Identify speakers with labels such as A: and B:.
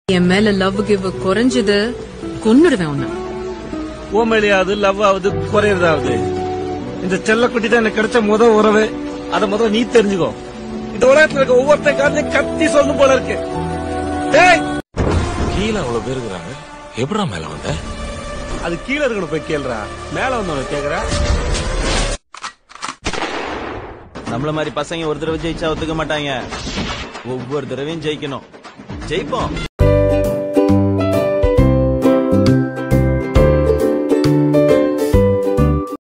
A: என் மேல love give குறைஞ்சது கொன்னுடுவேன் உன்னை
B: ஓ மேலேயாவது லவ் ஆகுது குறையறதாவது இந்த செல்லக்குட்டி தான் எனக்கு கிடைச்ச முத உறவு அத முத நீ தெரிஞ்சுக்கோ இந்த உலகத்துல இருக்க ஒவ்வொருத்த காலையும் கத்தி சொல்லும் போல இருக்கு டேய்
C: கீழே அவ்வளவு பேர் இருக்கிறாங்க எப்படா மேல வந்த
B: அது கீழ இருக்கணும் போய் கேளுடா மேல வந்தவன கேக்குற
D: நம்மள மாதிரி பசங்க ஒரு தடவை ஜெயிச்சா ஒத்துக்க மாட்டாங்க ஒவ்வொரு தடவையும் ஜெயிக்கணும் ஜெயிப்போம்